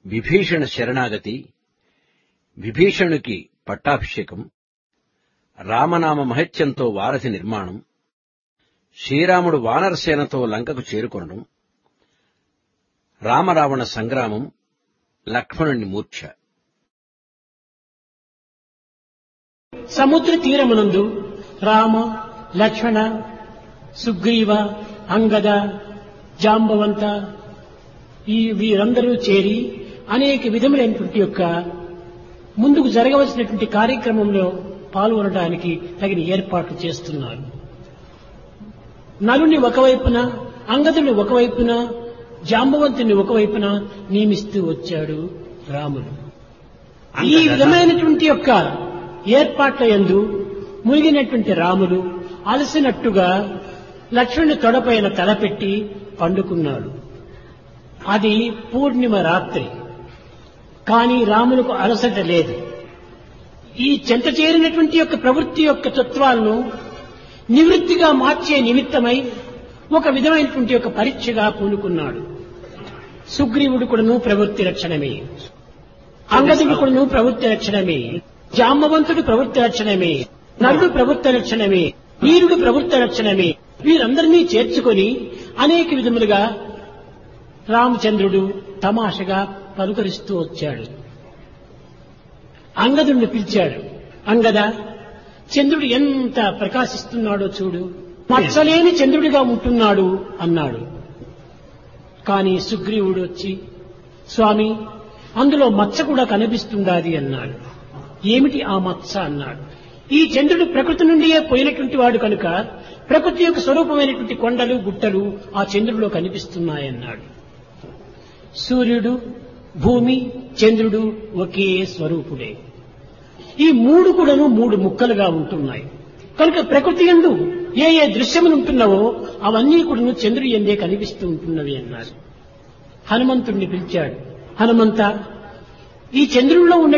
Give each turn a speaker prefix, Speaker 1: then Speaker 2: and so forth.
Speaker 1: విభీషణ శరణాగతి విభీషణుకి పట్టాభిషేకం రామనామ మహత్యంతో వారధి నిర్మాణం శ్రీరాముడు వానరసేనతో లంకకు చేరుకొనడం రామరావణ సంగ్రామం లక్ష్మణుని మూర్ఛ
Speaker 2: సముద్ర తీరమునందు రామ లక్ష్మణ సుగ్రీవ అంగద జాంబవంత ఈ వీరందరూ చేరి అనేక విధములైనటువంటి యొక్క ముందుకు జరగవలసినటువంటి కార్యక్రమంలో పాల్గొనడానికి తగిన ఏర్పాట్లు చేస్తున్నారు నలుని ఒకవైపున అంగదుని ఒకవైపున జాంబవంతుని ఒకవైపున నియమిస్తూ వచ్చాడు రాముడు ఈ విధమైనటువంటి యొక్క ఏర్పాట్ల యందు మునిగినటువంటి రాముడు అలసినట్టుగా లక్ష్మణుని తొడపైన తలపెట్టి పండుకున్నాడు అది పూర్ణిమ రాత్రి కానీ రాములకు అలసట లేదు ఈ చెంత చేరినటువంటి యొక్క ప్రవృత్తి యొక్క తత్వాలను నివృత్తిగా మార్చే నిమిత్తమై ఒక విధమైనటువంటి ఒక పరీక్షగా పూనుకున్నాడు సుగ్రీవుడు కూడాను ప్రవృత్తి రక్షణమే అంగదుడు కూడాను ప్రవృత్తి రక్షణమే జాంబవంతుడు ప్రవృత్తి రక్షణమే నరుడు ప్రవృత్తి రక్షణమే వీరుడు ప్రవృత్తి రక్షణమే వీరందరినీ చేర్చుకొని అనేక విధములుగా రామచంద్రుడు తమాషగా పలుకరిస్తూ వచ్చాడు అంగదుడిని పిలిచాడు అంగద చంద్రుడు ఎంత ప్రకాశిస్తున్నాడో చూడు మచ్చలేని చంద్రుడిగా ఉంటున్నాడు అన్నాడు కాని సుగ్రీవుడు వచ్చి స్వామి అందులో మచ్చ కూడా కనిపిస్తుండాది అన్నాడు ఏమిటి ఆ మచ్చ అన్నాడు ఈ చంద్రుడు ప్రకృతి నుండియే పోయినటువంటి వాడు కనుక ప్రకృతి యొక్క స్వరూపమైనటువంటి కొండలు గుట్టలు ఆ చంద్రుడిలో కనిపిస్తున్నాయన్నాడు సూర్యుడు భూమి చంద్రుడు ఒకే స్వరూపుడే ఈ మూడు కూడాను మూడు ముక్కలుగా ఉంటున్నాయి కనుక ప్రకృతి ఎందు ఏ ఏ దృశ్యములు ఉంటున్నావో అవన్నీ కూడాను చంద్రుడి ఎందే కనిపిస్తూ ఉంటున్నవి అన్నారు హనుమంతుణ్ణి పిలిచాడు హనుమంత ఈ చంద్రుడిలో ఉన్న